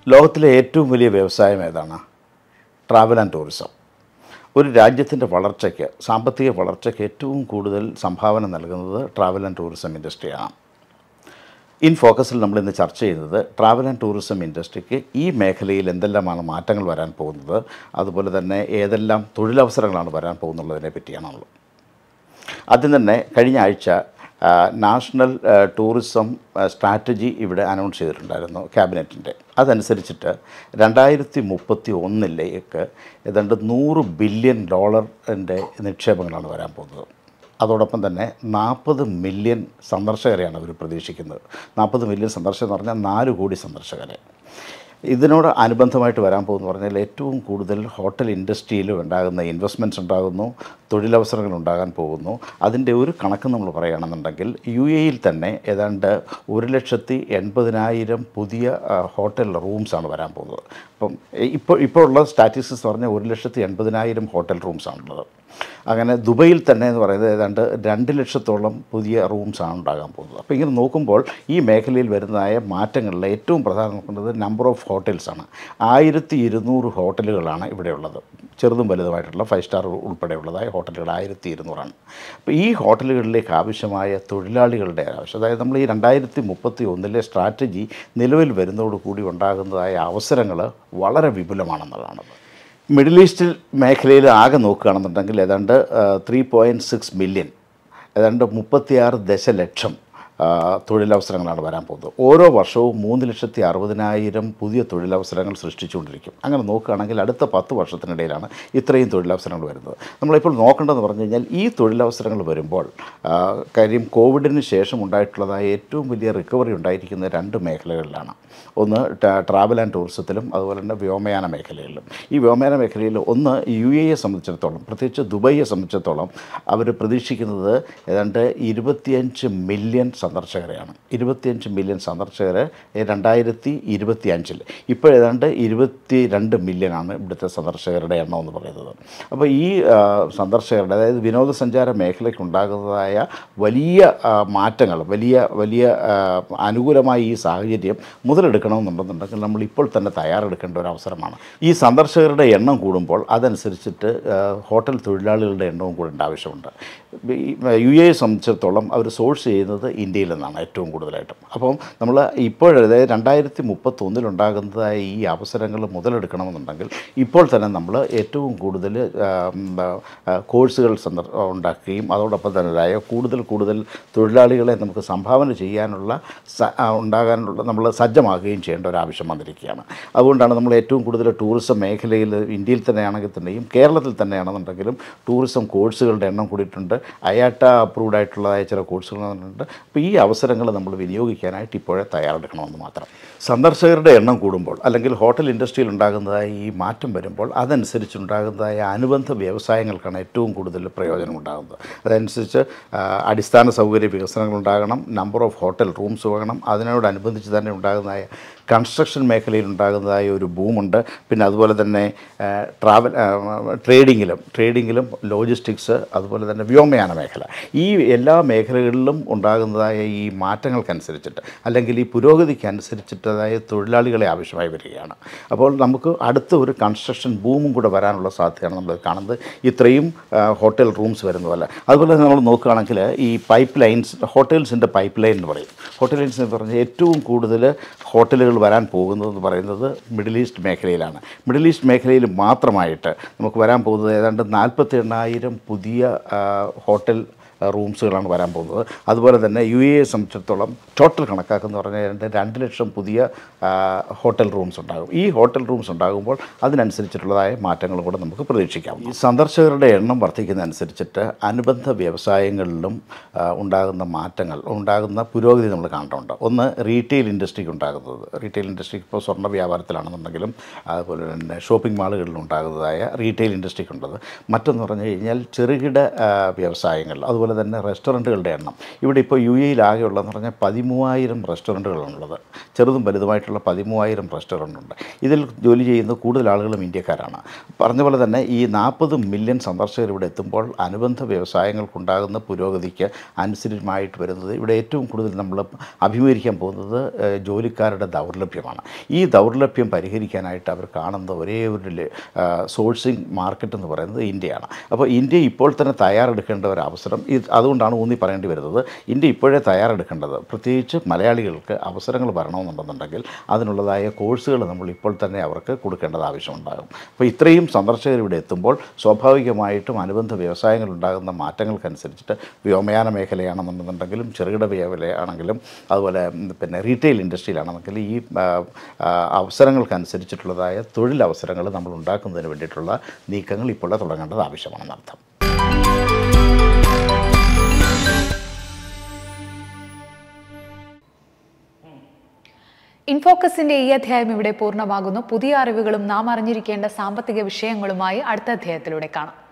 ലോകത്തിലെ ഏറ്റവും വലിയ വ്യവസായം ഏതാണ് ട്രാവൽ ആൻഡ് ടൂറിസം ഒരു രാജ്യത്തിൻ്റെ വളർച്ചയ്ക്ക് സാമ്പത്തിക വളർച്ചയ്ക്ക് ഏറ്റവും കൂടുതൽ സംഭാവന നൽകുന്നത് ട്രാവൽ ആൻഡ് ടൂറിസം ഇൻഡസ്ട്രിയാണ് ഇൻ ഫോക്കസിൽ നമ്മൾ ഇന്ന് ചർച്ച ചെയ്യുന്നത് ട്രാവൽ ആൻഡ് ടൂറിസം ഇൻഡസ്ട്രിക്ക് ഈ മേഖലയിൽ എന്തെല്ലാമാണ് മാറ്റങ്ങൾ വരാൻ പോകുന്നത് അതുപോലെ തന്നെ ഏതെല്ലാം തൊഴിലവസരങ്ങളാണ് വരാൻ പോകുന്നുള്ളതിനെ പറ്റിയാണുള്ളത് ആദ്യം തന്നെ കഴിഞ്ഞ ആഴ്ച ആ, നാഷണൽ ആ, ടൂറിസം ആ, സ്ട്രാറ്റജി ഇവിടെ അനൗൺസ് ചെയ്തിട്ടുണ്ടായിരുന്നു ക്യാബിനറ്റിൻ്റെ അതനുസരിച്ചിട്ട് രണ്ടായിരത്തി മുപ്പത്തി ഒന്നിലേക്ക് ഏതാണ്ട് നൂറ് ബില്യൺ ഡോളറിൻ്റെ നിക്ഷേപങ്ങളാണ് വരാൻ പോകുന്നത് അതോടൊപ്പം തന്നെ നാൽപ്പത് മില്യൺ സന്ദർശകരെയാണ് അവർ പ്രതീക്ഷിക്കുന്നത് നാൽപ്പത് മില്യൺ സന്ദർശകർ എന്ന് പറഞ്ഞാൽ നാല് കോടി സന്ദർശകരെ ഇതിനോട് അനുബന്ധമായിട്ട് വരാൻ പോകുന്നു പറഞ്ഞാൽ ഏറ്റവും കൂടുതൽ ഹോട്ടൽ ഇൻഡസ്ട്രിയിലും ഉണ്ടാകുന്ന ഇൻവെസ്റ്റ്മെൻറ്റ്സ് ഉണ്ടാകുന്നു തൊഴിലവസരങ്ങൾ ഉണ്ടാകാൻ പോകുന്നു അതിൻ്റെ ഒരു കണക്ക് നമ്മൾ പറയുകയാണെന്നുണ്ടെങ്കിൽ യു എയിൽ തന്നെ ഏതാണ്ട് ഒരു ലക്ഷത്തി എൺപതിനായിരം പുതിയ ആ, ഹോട്ടൽ റൂംസാണ് വരാൻ പോകുന്നത് അപ്പം ഇപ്പോൾ ഇപ്പോൾ ഉള്ള സ്റ്റാറ്റിസ്റ്റിക്സ് പറഞ്ഞാൽ ഒരു ലക്ഷത്തി എൺപതിനായിരം ഹോട്ടൽ റൂംസാണുള്ളത് അങ്ങനെ ദുബൈയിൽ തന്നെ എന്ന് പറയുന്നത് ഏതാണ്ട് രണ്ട് ലക്ഷത്തോളം പുതിയ റൂംസാണ് ഉണ്ടാകാൻ പോകുന്നത് അപ്പോൾ ഇങ്ങനെ നോക്കുമ്പോൾ ഈ മേഖലയിൽ വരുന്നതായ മാറ്റങ്ങളിൽ ഏറ്റവും പ്രധാനം നോക്കുന്നത് നമ്പർ ഓഫ് ഹോട്ടൽസാണ് ആയിരത്തി ഇരുന്നൂറ് ഹോട്ടലുകളാണ് ഇവിടെയുള്ളത് ചെറുതും വലുതുമായിട്ടുള്ള ഫൈവ് സ്റ്റാർ ഉൾപ്പെടെയുള്ളതായ ഹോട്ടലുകൾ ആയിരത്തി ഇരുന്നൂറാണ് അപ്പോൾ ഈ ഹോട്ടലുകളിലേക്ക് ആവശ്യമായ തൊഴിലാളികളുടെ ആവശ്യം അതായത് നമ്മൾ ഈ രണ്ടായിരത്തി മുപ്പത്തി ഒന്നിലെ സ്ട്രാറ്റജി നിലവിൽ വരുന്നതോടുകൂടി ഉണ്ടാകുന്നതായ അവസരങ്ങൾ വളരെ വിപുലമാണെന്നുള്ളതാണ് മിഡിൽ ഈസ്റ്റ് മേഖലയിൽ ആകെ നോക്കുകയാണെന്നുണ്ടെങ്കിൽ ഏതാണ്ട് ത്രീ പോയിൻറ്റ് സിക്സ് മില്യൺ ഏതാണ്ട് മുപ്പത്തിയാറ് ദശലക്ഷം ആ, തൊഴിലവസരങ്ങളാണ് വരാൻ പോകുന്നത് ഓരോ വർഷവും മൂന്ന് ലക്ഷത്തി അറുപതിനായിരം പുതിയ തൊഴിലവസരങ്ങൾ സൃഷ്ടിച്ചുകൊണ്ടിരിക്കും അങ്ങനെ നോക്കുകയാണെങ്കിൽ അടുത്ത പത്ത് വർഷത്തിനിടയിലാണ് ഇത്രയും തൊഴിലവസരങ്ങൾ വരുന്നത് നമ്മളിപ്പോൾ നോക്കേണ്ടതെന്ന് പറഞ്ഞു കഴിഞ്ഞാൽ ഈ തൊഴിലവസരങ്ങൾ വരുമ്പോൾ ആ, കാര്യം കോവിഡിന് ശേഷം ഉണ്ടായിട്ടുള്ളതായ ഏറ്റവും വലിയ റിക്കവറി ഉണ്ടായിരിക്കുന്ന രണ്ട് മേഖലകളിലാണ് ഒന്ന് ട- ട്രാവൽ ആൻഡ് ടൂറിസത്തിലും അതുപോലെ തന്നെ വ്യോമയാന മേഖലയിലും ഈ വ്യോമയാന മേഖലയിൽ ഒന്ന് യു എയെ സംബന്ധിച്ചിടത്തോളം പ്രത്യേകിച്ച് ദുബൈയെ സംബന്ധിച്ചിടത്തോളം അവർ പ്രതീക്ഷിക്കുന്നത് ഏതാണ്ട് ഇരുപത്തിയഞ്ച് മില്യൺ സന്ദർശകരെയാണ് ഇരുപത്തിയഞ്ച് മില്യൺ സന്ദർശകർ രണ്ടായിരത്തി ഇരുപത്തി അഞ്ചിൽ ഇപ്പോൾ ഏതാണ്ട് ഇരുപത്തി രണ്ട് മില്യണാണ് ഇവിടുത്തെ സന്ദർശകരുടെ എണ്ണം എന്ന് പറയുന്നത് അപ്പോൾ ഈ ആ, സന്ദർശകരുടെ അതായത് വിനോദസഞ്ചാര മേഖലയ്ക്ക് ഉണ്ടാകുന്നതായ വലിയ ആ, മാറ്റങ്ങൾ വലിയ വലിയ ആ, അനുകൂലമായ ഈ സാഹചര്യം മുതലെടുക്കണമെന്നുണ്ടെന്നുണ്ടെങ്കിൽ നമ്മൾ ഇപ്പോൾ തന്നെ തയ്യാറെടുക്കേണ്ട ഒരു അവസരമാണ് ഈ സന്ദർശകരുടെ എണ്ണം കൂടുമ്പോൾ അതനുസരിച്ചിട്ട് ആ, ഹോട്ടൽ തൊഴിലാളികളുടെ എണ്ണവും കൂടേണ്ട ആവശ്യമുണ്ട് ഈ യു എയെ സംബന്ധിച്ചിടത്തോളം അവർ സോഴ്സ് ചെയ്യുന്നത് ഇന്ത്യയിൽ നിന്നാണ് ഏറ്റവും കൂടുതലായിട്ടും അപ്പം നമ്മൾ ഇപ്പോൾ അതായത് രണ്ടായിരത്തി മുപ്പത്തൊന്നിലുണ്ടാകുന്നതായ ഈ അവസരങ്ങൾ മുതലെടുക്കണമെന്നുണ്ടെങ്കിൽ ഇപ്പോൾ തന്നെ നമ്മൾ ഏറ്റവും കൂടുതൽ ആ, ഉം, ആ, കോഴ്സുകൾ സന്ദർ ഉണ്ടാക്കുകയും അതോടൊപ്പം തന്നെ കൂടുതൽ കൂടുതൽ തൊഴിലാളികളെ നമുക്ക് സംഭാവന ചെയ്യാനുള്ള സ- ആ, ഉണ്ടാകാനുള്ള നമ്മൾ സജ്ജമാക്കുകയും ചെയ്യേണ്ട ഒരു ആവശ്യം വന്നിരിക്കുകയാണ് അതുകൊണ്ടാണ് നമ്മൾ ഏറ്റവും കൂടുതൽ ടൂറിസം മേഖലയിൽ ഇന്ത്യയിൽ തന്നെയാണെങ്കിൽ തന്നെയും കേരളത്തിൽ തന്നെയാണെന്നുണ്ടെങ്കിലും ടൂറിസം കോഴ്സുകളുടെ എണ്ണം കൂടിയിട്ടുണ്ട് അയാട്ട അപ്രൂവ്ഡ് ആയിട്ടുള്ളതായ ചില കോഴ്സുകൾ വന്നിട്ടുണ്ട് അപ്പോൾ ഈ അവസരങ്ങൾ നമ്മൾ വിനിയോഗിക്കാനായിട്ട് ഇപ്പോഴേ തയ്യാറെടുക്കണമെന്ന് മാത്രം സന്ദർശകരുടെ എണ്ണം കൂടുമ്പോൾ അല്ലെങ്കിൽ ഹോട്ടൽ ഇൻഡസ്ട്രിയിൽ ഉണ്ടാകുന്നതായ ഈ മാറ്റം വരുമ്പോൾ അതനുസരിച്ചുണ്ടാകുന്നതായ അനുബന്ധ വ്യവസായങ്ങൾക്കാണ് ഏറ്റവും കൂടുതൽ പ്രയോജനം ഉണ്ടാകുന്നത് അതനുസരിച്ച് ആ, അടിസ്ഥാന സൗകര്യ വികസനങ്ങൾ ഉണ്ടാകണം നമ്പർ ഓഫ് ഹോട്ടൽ റൂംസ് വേണം അതിനോടനുബന്ധിച്ച് തന്നെ ഉണ്ടാകുന്നതായ കൺസ്ട്രക്ഷൻ മേഖലയിൽ ഉണ്ടാകുന്നതായ ഒരു ബൂമുണ്ട് പിന്നെ അതുപോലെ തന്നെ ആ, ട്രാവൽ ആ, ട്രേഡിങ്ങിലും ട്രേഡിങ്ങിലും ലോജിസ്റ്റിക്സ് അതുപോലെ തന്നെ വ്യോമയാന മേഖല ഈ എല്ലാ മേഖലകളിലും ഉണ്ടാകുന്നതായ ഈ മാറ്റങ്ങൾക്കനുസരിച്ചിട്ട് അല്ലെങ്കിൽ ഈ പുരോഗതിക്ക് അനുസരിച്ചിട്ടതായ തൊഴിലാളികളെ ആവശ്യമായി വരികയാണ് അപ്പോൾ നമുക്ക് അടുത്ത ഒരു കൺസ്ട്രക്ഷൻ ബൂമും കൂടെ വരാനുള്ള സാധ്യതയാണ് നമ്മൾ കാണുന്നത് ഇത്രയും ആ, ഹോട്ടൽ റൂംസ് വരുന്ന പോലെ അതുപോലെ തന്നെ നമ്മൾ നോക്കുകയാണെങ്കിൽ ഈ പൈപ്പ് ലൈൻസ് ഹോട്ടൽസിൻ്റെ പൈപ്പ് ലൈൻ എന്ന് പറയും ഹോട്ടൽ ലൈൻസ് എന്ന് പറഞ്ഞാൽ ഏറ്റവും കൂടുതൽ ഹോട്ടലുകൾ വരാൻ പോകുന്നതെന്ന് പറയുന്നത് മിഡിൽ ഈസ്റ്റ് മേഖലയിലാണ് മിഡിൽ ഈസ്റ്റ് മേഖലയിൽ മാത്രമായിട്ട് നമുക്ക് വരാൻ പോകുന്നത് ഏതാണ്ട് നാൽപ്പത്തി എണ്ണായിരം പുതിയ ആ, ഹോട്ടൽ റൂംസുകളാണ് വരാൻ പോകുന്നത് അതുപോലെ തന്നെ യു എയെ സംബന്ധിച്ചിടത്തോളം ടോട്ടൽ കണക്കാക്കെന്ന് പറഞ്ഞാൽ രണ്ട് രണ്ട് ലക്ഷം പുതിയ ആ, ഹോട്ടൽ റൂംസ് ഉണ്ടാകും ഈ ഹോട്ടൽ റൂംസ് ഉണ്ടാകുമ്പോൾ അതിനനുസരിച്ചിട്ടുള്ളതായ മാറ്റങ്ങളും കൂടെ നമുക്ക് പ്രതീക്ഷിക്കാം ഈ സന്ദർശകരുടെ എണ്ണം വർദ്ധിക്കുന്നതനുസരിച്ചിട്ട് അനുബന്ധ വ്യവസായങ്ങളിലും ആ, ഉണ്ടാകുന്ന മാറ്റങ്ങൾ ഉണ്ടാകുന്ന പുരോഗതി നമ്മൾ കാണേണ്ടതുണ്ട് ഒന്ന് റീറ്റെയിൽ ഇൻഡസ്ട്രിക്ക് ഉണ്ടാകുന്നത് റീറ്റെയിൽ ഇൻഡസ്ട്രിക്ക് ഇപ്പോൾ സ്വർണ്ണ വ്യാപാരത്തിലാണെന്നുണ്ടെങ്കിലും അതുപോലെ തന്നെ ഷോപ്പിംഗ് മാളുകളിൽ ഉണ്ടാകുന്നതായ റീറ്റെയിൽ ഇൻഡസ്ട്രിക്ക് ഉള്ളത് മറ്റൊന്ന് പറഞ്ഞു കഴിഞ്ഞാൽ ചെറുകിട ആ, വ്യവസായങ്ങൾ അതുപോലെ അതുപോലെ തന്നെ റെസ്റ്റോറൻറ്റുകളുടെ എണ്ണം ഇവിടെ ഇപ്പോൾ യു എയിലാകെയുള്ളതെന്ന് പറഞ്ഞാൽ പതിമൂവായിരം റെസ്റ്റോറൻറ്റുകളുള്ളത് ചെറുതും വലുതുമായിട്ടുള്ള പതിമൂവായിരം റെസ്റ്റോറൻ്റ് ഉണ്ട് ഇതിൽ ജോലി ചെയ്യുന്ന കൂടുതൽ ആളുകളും ഇന്ത്യക്കാരാണ് പറഞ്ഞ പോലെ തന്നെ ഈ നാൽപ്പത് മില്യൺ സന്ദർശകർ ഇവിടെ എത്തുമ്പോൾ അനുബന്ധ വ്യവസായങ്ങൾക്കുണ്ടാകുന്ന പുരോഗതിക്ക് അനുസരിതമായിട്ട് വരുന്നത് ഇവിടെ ഏറ്റവും കൂടുതൽ നമ്മൾ അഭിമുഖീകരിക്കാൻ പോകുന്നത് ഏഹ്, ജോലിക്കാരുടെ ദൗർലഭ്യമാണ് ഈ ദൗർലഭ്യം പരിഹരിക്കാനായിട്ട് അവർ കാണുന്ന ഒരേ ഒരു സോഴ്സിങ് മാർക്കറ്റ് എന്ന് പറയുന്നത് ഇന്ത്യയാണ് അപ്പോൾ ഇന്ത്യ ഇപ്പോൾ തന്നെ തയ്യാറെടുക്കേണ്ട ഒരു അവസരം ഇത് അതുകൊണ്ടാണ് ഊന്നി പറയേണ്ടി വരുന്നത് ഇന്ത്യ ഇപ്പോഴേ തയ്യാറെടുക്കേണ്ടത് പ്രത്യേകിച്ച് മലയാളികൾക്ക് അവസരങ്ങൾ വരണമെന്നുണ്ടെന്നുണ്ടെങ്കിൽ അതിനുള്ളതായ കോഴ്സുകൾ നമ്മൾ ഇപ്പോൾ തന്നെ അവർക്ക് കൊടുക്കേണ്ടത് ആവശ്യമുണ്ടാകും അപ്പോൾ ഇത്രയും സന്ദർശകർ ഇവിടെ എത്തുമ്പോൾ സ്വാഭാവികമായിട്ടും അനുബന്ധ വ്യവസായങ്ങൾ ഉണ്ടാകുന്ന മാറ്റങ്ങൾക്കനുസരിച്ചിട്ട് വ്യോമയാന മേഖലയാണെന്നുണ്ടെങ്കിലും ചെറുകിട മേഖലയാണെങ്കിലും അതുപോലെ ഉം, പിന്നെ റീറ്റെയിൽ ഇൻഡസ്ട്രിയിലാണെങ്കിലും ഈ ആ, ആ, അവസരങ്ങൾക്കനുസരിച്ചിട്ടുള്ളതായ തൊഴിലവസരങ്ങൾ നമ്മൾ ഉണ്ടാക്കുന്നതിന് വേണ്ടിയിട്ടുള്ള നീക്കങ്ങൾ ഇപ്പോൾ തുടങ്ങേണ്ടത് ആവശ്യമാണെന്നർത്ഥം ഇൻഫോക്കസിന്റെ ഈ അധ്യായം ഇവിടെ പൂർണ്ണമാകുന്നു പുതിയ അറിവുകളും നാം അറിഞ്ഞിരിക്കേണ്ട സാമ്പത്തിക വിഷയങ്ങളുമായി അടുത്ത അധ്യായത്തിലൂടെ കാണാം